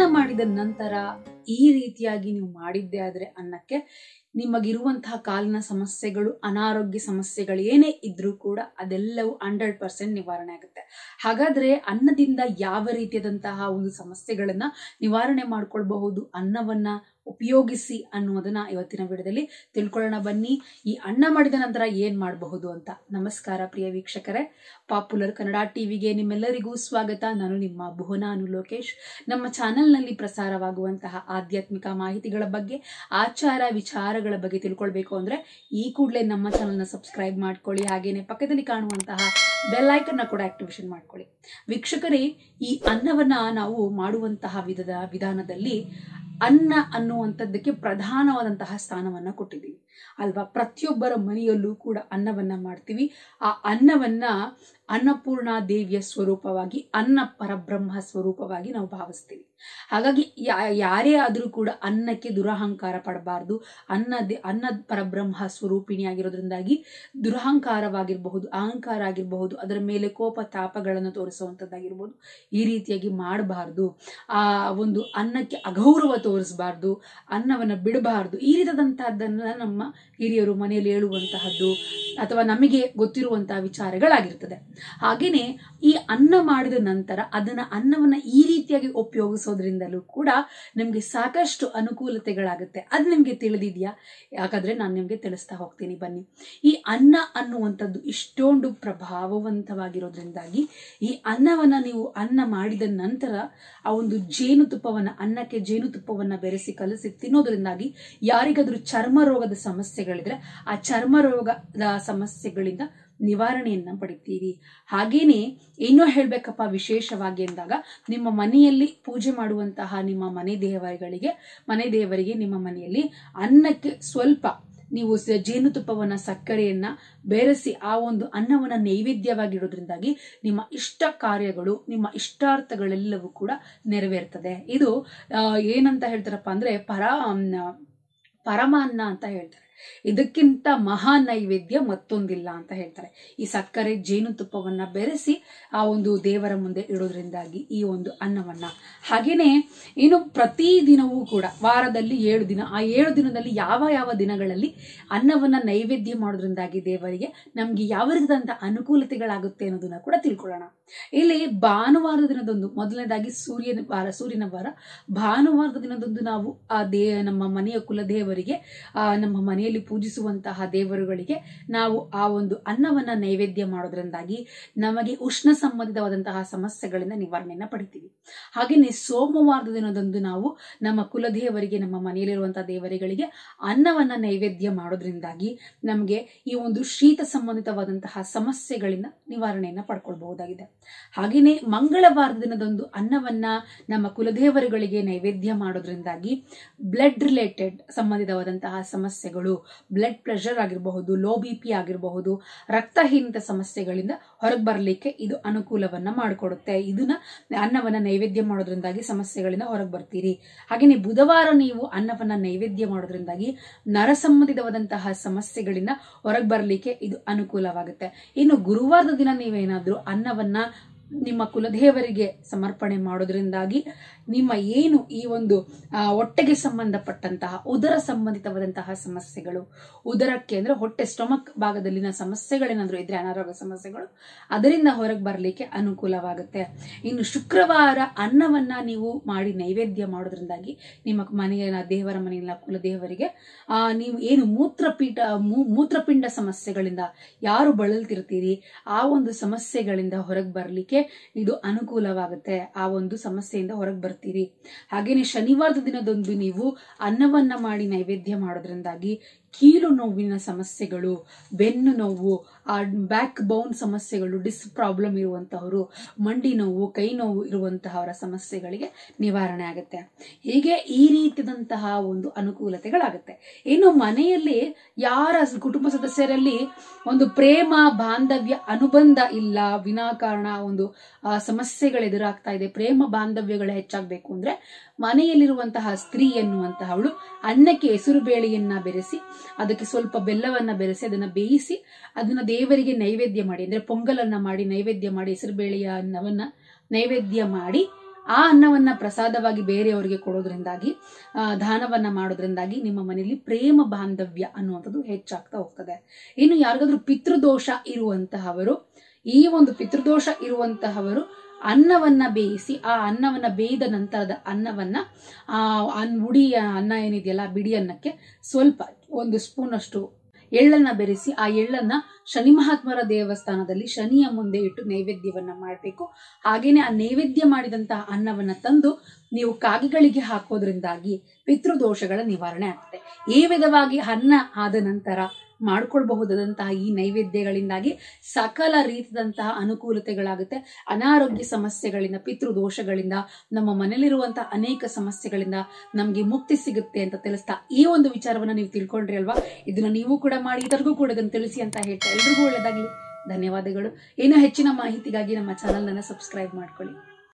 ಅನ್ನ ಮಾಡಿದ ನಂತರ ಈ ರೀತಿಯಾಗಿ ನೀವು ಮಾಡಿದ್ದೆ ಆದ್ರೆ ಅನ್ನಕ್ಕೆ ನಿಮಗಿರುವಂತಹ ಕಾಲಿನ ಸಮಸ್ಯೆಗಳು ಅನಾರೋಗ್ಯ ಸಮಸ್ಯೆಗಳು ಏನೇ ಇದ್ರೂ ಕೂಡ ಅದೆಲ್ಲವೂ ಹಂಡ್ರೆಡ್ ಪರ್ಸೆಂಟ್ ನಿವಾರಣೆ ಆಗುತ್ತೆ ಹಾಗಾದ್ರೆ ಅನ್ನದಿಂದ ಯಾವ ರೀತಿಯಾದಂತಹ ಒಂದು ಸಮಸ್ಯೆಗಳನ್ನ ನಿವಾರಣೆ ಮಾಡ್ಕೊಳ್ಬಹುದು ಅನ್ನವನ್ನ ಉಪಯೋಗಿಸಿ ಅನ್ನೋದನ್ನ ಇವತ್ತಿನ ವಿಡಿಯೋದಲ್ಲಿ ತಿಳ್ಕೊಳ್ಳೋಣ ಬನ್ನಿ ಈ ಅನ್ನ ಮಾಡಿದ ನಂತರ ಏನ್ ಮಾಡಬಹುದು ಅಂತ ನಮಸ್ಕಾರ ಪ್ರಿಯ ವೀಕ್ಷಕರೇ ಪಾಪ್ಯುಲರ್ ಕನ್ನಡ ಟಿವಿಗೆ ನಿಮ್ಮೆಲ್ಲರಿಗೂ ಸ್ವಾಗತ ನಾನು ನಿಮ್ಮ ಭುವನ ಅನು ಲೋಕೇಶ್ ನಮ್ಮ ಚಾನೆಲ್ನಲ್ಲಿ ಪ್ರಸಾರವಾಗುವಂತಹ ಆಧ್ಯಾತ್ಮಿಕ ಮಾಹಿತಿಗಳ ಬಗ್ಗೆ ಆಚಾರ ವಿಚಾರಗಳ ಬಗ್ಗೆ ತಿಳ್ಕೊಳ್ಬೇಕು ಅಂದ್ರೆ ಈ ಕೂಡಲೇ ನಮ್ಮ ಚಾನೆಲ್ನ ಸಬ್ಸ್ಕ್ರೈಬ್ ಮಾಡ್ಕೊಳ್ಳಿ ಹಾಗೇನೆ ಪಕ್ಕದಲ್ಲಿ ಕಾಣುವಂತಹ ಬೆಲ್ ಐಕನ್ನ ಕೂಡ ಆಕ್ಟಿವೇಶನ್ ಮಾಡ್ಕೊಳ್ಳಿ ವೀಕ್ಷಕರೇ ಈ ಅನ್ನವನ್ನ ನಾವು ಮಾಡುವಂತಹ ವಿಧದ ವಿಧಾನದಲ್ಲಿ ಅನ್ನ ಅನ್ನುವಂಥದ್ದಕ್ಕೆ ಪ್ರಧಾನವಾದಂತಹ ಸ್ಥಾನವನ್ನ ಕೊಟ್ಟಿದ್ದೀವಿ ಅಲ್ವಾ ಪ್ರತಿಯೊಬ್ಬರ ಮನೆಯಲ್ಲೂ ಕೂಡ ಅನ್ನವನ್ನ ಮಾಡ್ತೀವಿ ಆ ಅನ್ನವನ್ನ ಅನ್ನಪೂರ್ಣ ದೇವಿಯ ಸ್ವರೂಪವಾಗಿ ಅನ್ನ ಪರಬ್ರಹ್ಮ ಸ್ವರೂಪವಾಗಿ ನಾವು ಭಾವಿಸ್ತೀವಿ ಹಾಗಾಗಿ ಯಾ- ಯಾರೇ ಆದರೂ ಕೂಡ ಅನ್ನಕ್ಕೆ ದುರಹಂಕಾರ ಪಡಬಾರ್ದು ಅನ್ನ ದೇ- ಅನ್ನ ಪರಬ್ರಹ್ಮ ಸ್ವರೂಪಿಣಿಯಾಗಿರೋದ್ರಿಂದಾಗಿ ದುರಹಂಕಾರವಾಗಿರಬಹುದು ಅಹಂಕಾರ ಆಗಿರಬಹುದು ಅದರ ಮೇಲೆ ಕೋಪ ತಾಪಗಳನ್ನು ತೋರಿಸುವಂಥದ್ದಾಗಿರ್ಬೋದು ಈ ರೀತಿಯಾಗಿ ಮಾಡಬಾರ್ದು ಆ ಒಂದು ಅನ್ನಕ್ಕೆ ಅಗೌರವ ತೋರಿಸಬಾರ್ದು ಅನ್ನವನ್ನು ಬಿಡಬಾರ್ದು ಈ ರೀತಿಯಾದಂತಹದ್ದನ್ನ ನಮ್ಮ ಹಿರಿಯರು ಮನೆಯಲ್ಲಿ ಹೇಳುವಂತಹದ್ದು ಅಥವಾ ನಮಗೆ ಗೊತ್ತಿರುವಂತಹ ವಿಚಾರಗಳಾಗಿರ್ತದೆ ಹಾಗೇನೆ ಈ ಅನ್ನ ಮಾಡಿದ ನಂತರ ಅದನ್ನ ಅನ್ನವನ್ನ ಈ ರೀತಿಯಾಗಿ ಉಪಯೋಗಿಸೋದ್ರಿಂದಲೂ ಕೂಡ ನಿಮ್ಗೆ ಸಾಕಷ್ಟು ಅನುಕೂಲತೆಗಳಾಗುತ್ತೆ ಅದು ನಿಮ್ಗೆ ತಿಳಿದಿದ್ಯಾ ಯಾಕಂದ್ರೆ ನಾನು ನಿಮ್ಗೆ ತಿಳಿಸ್ತಾ ಹೋಗ್ತೀನಿ ಬನ್ನಿ ಈ ಅನ್ನ ಅನ್ನುವಂಥದ್ದು ಇಷ್ಟೊಂದು ಪ್ರಭಾವವಂತವಾಗಿರೋದ್ರಿಂದಾಗಿ ಈ ಅನ್ನವನ್ನ ನೀವು ಅನ್ನ ಮಾಡಿದ ನಂತರ ಆ ಒಂದು ಜೇನುತುಪ್ಪವನ್ನ ಅನ್ನಕ್ಕೆ ಜೇನುತುಪ್ಪವನ್ನ ಬೆರೆಸಿ ಕಲಸಿ ತಿನ್ನೋದ್ರಿಂದಾಗಿ ಯಾರಿಗಾದ್ರೂ ಚರ್ಮ ರೋಗದ ಸಮಸ್ಯೆಗಳಿದ್ರೆ ಆ ಚರ್ಮ ರೋಗದ ಸಮಸ್ಯೆಗಳಿಂದ ನಿವಾರಣೆಯನ್ನ ಪಡಿತೀರಿ ಹಾಗೇನೆ ಇನ್ನೂ ಹೇಳ್ಬೇಕಪ್ಪ ವಿಶೇಷವಾಗಿ ಎಂದಾಗ ನಿಮ್ಮ ಮನೆಯಲ್ಲಿ ಪೂಜೆ ಮಾಡುವಂತಹ ನಿಮ್ಮ ಮನೆ ದೇವರುಗಳಿಗೆ ಮನೆ ದೇವರಿಗೆ ನಿಮ್ಮ ಮನೆಯಲ್ಲಿ ಅನ್ನಕ್ಕೆ ಸ್ವಲ್ಪ ನೀವು ಸ- ಜೇನುತುಪ್ಪವನ್ನ ಸಕ್ಕರೆಯನ್ನ ಬೆರೆಸಿ ಆ ಒಂದು ಅನ್ನವನ್ನ ನೈವೇದ್ಯವಾಗಿಡೋದ್ರಿಂದಾಗಿ ನಿಮ್ಮ ಇಷ್ಟ ಕಾರ್ಯಗಳು ನಿಮ್ಮ ಇಷ್ಟಾರ್ಥಗಳೆಲ್ಲವೂ ಕೂಡ ನೆರವೇರ್ತದೆ ಇದು ಆ, ಏನಂತ ಹೇಳ್ತಾರಪ್ಪ ಅಂದ್ರೆ ಪರ ಮ್, ಪರಮಾನ್ನ ಅಂತ ಹೇಳ್ತಾರೆ ಇದಕ್ಕಿಂತ ಮಹಾ ನೈವೇದ್ಯ ಮತ್ತೊಂದಿಲ್ಲ ಅಂತ ಹೇಳ್ತಾರೆ ಈ ಸಕ್ಕರೆ ಜೇನುತುಪ್ಪವನ್ನ ಬೆರೆಸಿ ಆ ಒಂದು ದೇವರ ಮುಂದೆ ಇಡೋದ್ರಿಂದಾಗಿ ಈ ಒಂದು ಅನ್ನವನ್ನ ಹಾಗೇನೆ ಇನ್ನು ಪ್ರತಿ ದಿನವೂ ಕೂಡ ವಾರದಲ್ಲಿ ಏಳು ದಿನ ಆ ಏಳು ದಿನದಲ್ಲಿ ಯಾವ ಯಾವ ದಿನಗಳಲ್ಲಿ ಅನ್ನವನ್ನ ನೈವೇದ್ಯ ಮಾಡೋದ್ರಿಂದಾಗಿ ದೇವರಿಗೆ ನಮ್ಗೆ ಯಾವ ರೀತಿಯಾದಂತ ಅನುಕೂಲತೆಗಳಾಗುತ್ತೆ ಅನ್ನೋದನ್ನ ಕೂಡ ತಿಳ್ಕೊಳ್ಳೋಣ ಇಲ್ಲಿ ಭಾನುವಾರದ ದಿನದಂದು ಮೊದಲನೇದಾಗಿ ಸೂರ್ಯನ ವಾರ ಸೂರ್ಯನ ವಾರ ಭಾನುವಾರದ ದಿನದಂದು ನಾವು ಆ ದೇ ನಮ್ಮ ಮನೆಯ ಕುಲದೇವರಿಗೆ ಆ ನಮ್ಮ ಮನೆಯಲ್ಲಿ ಪೂಜಿಸುವಂತಹ ದೇವರುಗಳಿಗೆ ನಾವು ಆ ಒಂದು ಅನ್ನವನ್ನ ನೈವೇದ್ಯ ಮಾಡೋದ್ರಿಂದಾಗಿ ನಮಗೆ ಉಷ್ಣ ಸಂಬಂಧಿತವಾದಂತಹ ಸಮಸ್ಯೆಗಳಿಂದ ನಿವಾರಣೆಯನ್ನ ಪಡಿತೀವಿ ಹಾಗೆಯೇ ಸೋಮವಾರದ ದಿನದಂದು ನಾವು ನಮ್ಮ ಕುಲದೇವರಿಗೆ ನಮ್ಮ ಮನೆಯಲ್ಲಿರುವಂತಹ ದೇವರುಗಳಿಗೆ ಅನ್ನವನ್ನ ನೈವೇದ್ಯ ಮಾಡೋದ್ರಿಂದಾಗಿ ನಮಗೆ ಈ ಒಂದು ಶೀತ ಸಂಬಂಧಿತವಾದಂತಹ ಸಮಸ್ಯೆಗಳಿಂದ ನಿವಾರಣೆಯನ್ನ ಪಡ್ಕೊಳ್ಬಹುದಾಗಿದೆ ಹಾಗೆಯೇ ಮಂಗಳವಾರದ ದಿನದಂದು ಅನ್ನವನ್ನ ನಮ್ಮ ಕುಲದೇವರುಗಳಿಗೆ ನೈವೇದ್ಯ ಮಾಡೋದ್ರಿಂದಾಗಿ ಬ್ಲಡ್ ರಿಲೇಟೆಡ್ ಸಂಬಂಧಿತವಾದಂತಹ ಸಮಸ್ಯೆಗಳು ಬ್ಲಡ್ ಪ್ರೆಷರ್ ಆಗಿರಬಹುದು ಲೋ ಬಿ ಪಿ ಆಗಿರಬಹುದು ರಕ್ತಹೀನತೆ ಸಮಸ್ಯೆಗಳಿಂದ ಹೊರಗೆ ಬರಲಿಕ್ಕೆ ಇದು ಅನುಕೂಲವನ್ನ ಮಾಡಿಕೊಡುತ್ತೆ ಇದನ್ನ ಅನ್ನವನ್ನ ನೈವೇದ್ಯ ಮಾಡೋದ್ರಿಂದಾಗಿ ಸಮಸ್ಯೆಗಳಿಂದ ಹೊರಗೆ ಬರ್ತೀರಿ ಹಾಗೆಯೇ ಬುಧವಾರ ನೀವು ಅನ್ನವನ್ನ ನೈವೇದ್ಯ ಮಾಡೋದ್ರಿಂದಾಗಿ ನರ ಸಂಬಂಧಿತವಾದಂತಹ ಸಮಸ್ಯೆಗಳಿಂದ ಹೊರಗೆ ಬರಲಿಕ್ಕೆ ಇದು ಅನುಕೂಲವಾಗುತ್ತೆ ಇನ್ನು ಗುರುವಾರದ ದಿನ ನೀವೇನಾದ್ರೂ ಅನ್ನವನ್ನ ನಿಮ್ಮ ಕುಲದೇವರಿಗೆ ಸಮರ್ಪಣೆ ಮಾಡೋದ್ರಿಂದಾಗಿ ನಿಮ್ಮ ಏನು ಈ ಒಂದು ಆ, ಹೊಟ್ಟೆಗೆ ಸಂಬಂಧಪಟ್ಟಂತಹ ಉದರ ಸಂಬಂಧಿತವಾದಂತಹ ಸಮಸ್ಯೆಗಳು ಉದರಕ್ಕೆ ಅಂದ್ರೆ ಹೊಟ್ಟೆ ಸ್ಟೊಮಕ್ ಭಾಗದಲ್ಲಿನ ಸಮಸ್ಯೆಗಳೇನಾದ್ರೂ ಇದ್ರೆ ಅನಾರೋಗ್ಯ ಸಮಸ್ಯೆಗಳು ಅದರಿಂದ ಹೊರಗೆ ಬರಲಿಕ್ಕೆ ಅನುಕೂಲವಾಗುತ್ತೆ ಇನ್ನು ಶುಕ್ರವಾರ ಅನ್ನವನ್ನ ನೀವು ಮಾಡಿ ನೈವೇದ್ಯ ಮಾಡೋದ್ರಿಂದಾಗಿ ನಿಮ್ಮ ಮನೆಯ ದೇವರ ಮನೆಯ ಕುಲದೇವರಿಗೆ ಆ ನೀವು ಏನು ಮೂತ್ರಪೀಠ ಮೂ- ಮೂತ್ರಪಿಂಡ ಸಮಸ್ಯೆಗಳಿಂದ ಯಾರು ಬಳಲ್ತಿರ್ತೀರಿ ಆ ಒಂದು ಸಮಸ್ಯೆಗಳಿಂದ ಹೊರಗೆ ಬರಲಿಕ್ಕೆ ಇದು ಅನುಕೂಲವಾಗುತ್ತೆ ಆ ಒಂದು ಸಮಸ್ಯೆಯಿಂದ ಹೊರಗೆ ಬರ್ತೀರಿ ಹಾಗೇನೆ ಶನಿವಾರದ ದಿನದಂದು ನೀವು ಅನ್ನವನ್ನ ಮಾಡಿ ನೈವೇದ್ಯ ಮಾಡೋದ್ರಿಂದಾಗಿ ಕೀಲು ನೋವಿನ ಸಮಸ್ಯೆಗಳು ಬೆನ್ನು ನೋವು ಆ ಬ್ಯಾಕ್ ಬೌನ್ ಸಮಸ್ಯೆಗಳು ಡಿಸ್ ಪ್ರಾಬ್ಲಮ್ ಇರುವಂತಹವರು ಮಂಡಿ ನೋವು ಕೈ ನೋವು ಇರುವಂತಹವರ ಸಮಸ್ಯೆಗಳಿಗೆ ನಿವಾರಣೆ ಆಗುತ್ತೆ ಹೀಗೆ ಈ ರೀತಿಯಾದಂತಹ ಒಂದು ಅನುಕೂಲತೆಗಳಾಗುತ್ತೆ ಇನ್ನು ಮನೆಯಲ್ಲಿ ಯಾರ ಕುಟುಂಬ ಸದಸ್ಯರಲ್ಲಿ ಒಂದು ಪ್ರೇಮ ಬಾಂಧವ್ಯ ಅನುಬಂಧ ಇಲ್ಲ ವಿನಾಕಾರಣ ಒಂದು ಆ, ಸಮಸ್ಯೆಗಳು ಎದುರಾಗ್ತಾ ಇದೆ ಪ್ರೇಮ ಬಾಂಧವ್ಯಗಳು ಹೆಚ್ಚಾಗಬೇಕು ಅಂದ್ರೆ ಮನೆಯಲ್ಲಿರುವಂತಹ ಸ್ತ್ರೀ ಎನ್ನುವಂತಹವಳು ಅನ್ನಕ್ಕೆ ಹೆಸರು ಬೇಳೆಯನ್ನ ಬೆರೆಸಿ ಅದಕ್ಕೆ ಸ್ವಲ್ಪ ಬೆಲ್ಲವನ್ನ ಬೆರೆಸಿ ಅದನ್ನ ಬೇಯಿಸಿ ಅದನ್ನ ದೇವರಿಗೆ ನೈವೇದ್ಯ ಮಾಡಿ ಅಂದ್ರೆ ಪೊಂಗಲನ್ನ ಮಾಡಿ ನೈವೇದ್ಯ ಮಾಡಿ ಹೆಸರು ಬೇಳೆಯ ಅನ್ನವನ್ನ ನೈವೇದ್ಯ ಮಾಡಿ ಆ ಅನ್ನವನ್ನ ಪ್ರಸಾದವಾಗಿ ಬೇರೆಯವರಿಗೆ ಕೊಡೋದ್ರಿಂದಾಗಿ ಆ, ದಾನವನ್ನ ಮಾಡೋದ್ರಿಂದಾಗಿ ನಿಮ್ಮ ಮನೆಯಲ್ಲಿ ಪ್ರೇಮ ಬಾಂಧವ್ಯ ಅನ್ನುವಂಥದ್ದು ಹೆಚ್ಚಾಗ್ತಾ ಹೋಗ್ತದೆ ಇನ್ನು ಯಾರಿಗಾದ್ರೂ ಪಿತೃದೋಷ ಇರುವಂತಹವರು ಈ ಒಂದು ಪಿತೃದೋಷ ಇರುವಂತಹವರು ಅನ್ನವನ್ನ ಬೇಯಿಸಿ ಆ ಅನ್ನವನ್ನ ಬೇಯ್ದ ನಂತರದ ಅನ್ನವನ್ನ ಆ ಅನ್ ಉಡಿ ಅನ್ನ ಏನಿದೆಯಲ್ಲ ಬಿಡಿ ಅನ್ನಕ್ಕೆ ಸ್ವಲ್ಪ ಒಂದು ಸ್ಪೂನ್ ಅಷ್ಟು ಎಳ್ಳನ್ನ ಬೆರೆಸಿ ಆ ಎಳ್ಳನ್ನ ಶನಿ ಮಹಾತ್ಮರ ದೇವಸ್ಥಾನದಲ್ಲಿ ಶನಿಯ ಮುಂದೆ ಇಟ್ಟು ನೈವೇದ್ಯವನ್ನ ಮಾಡಬೇಕು ಹಾಗೇನೆ ಆ ನೈವೇದ್ಯ ಮಾಡಿದಂತಹ ಅನ್ನವನ್ನ ತಂದು ನೀವು ಕಾಗೆಗಳಿಗೆ ಹಾಕೋದ್ರಿಂದಾಗಿ ಪಿತೃದೋಷಗಳ ನಿವಾರಣೆ ಆಗ್ತದೆ ಈ ವಿಧವಾಗಿ ಅನ್ನ ಆದ ನಂತರ ಮಾಡ್ಕೊಳ್ಬಹುದಾದಂತಹ ಈ ನೈವೇದ್ಯಗಳಿಂದಾಗಿ ಸಕಲ ರೀತಿಯಾದಂತಹ ಅನುಕೂಲತೆಗಳಾಗುತ್ತೆ ಅನಾರೋಗ್ಯ ಸಮಸ್ಯೆಗಳಿಂದ ಪಿತೃದೋಷಗಳಿಂದ ನಮ್ಮ ಮನೇಲಿರುವಂತಹ ಅನೇಕ ಸಮಸ್ಯೆಗಳಿಂದ ನಮಗೆ ಮುಕ್ತಿ ಸಿಗುತ್ತೆ ಅಂತ ತಿಳಿಸ್ತಾ ಈ ಒಂದು ವಿಚಾರವನ್ನ ನೀವು ತಿಳ್ಕೊಂಡ್ರಿ ಅಲ್ವಾ ಇದನ್ನ ನೀವು ಕೂಡ ಮಾಡಿ ಇತರಿಗೂ ಕೂಡ ಇದನ್ನು ತಿಳಿಸಿ ಅಂತ ಹೇಳ್ತಾ ಎಲ್ರಿಗೂ ಒಳ್ಳೆದಾಗ್ಲಿ ಧನ್ಯವಾದಗಳು ಇನ್ನೂ ಹೆಚ್ಚಿನ ಮಾಹಿತಿಗಾಗಿ ನಮ್ಮ ಚಾನಲ್ ಅನ್ನ ಸಬ್ಸ್ಕ್ರೈಬ್ ಮಾಡ್ಕೊಳ್ಳಿ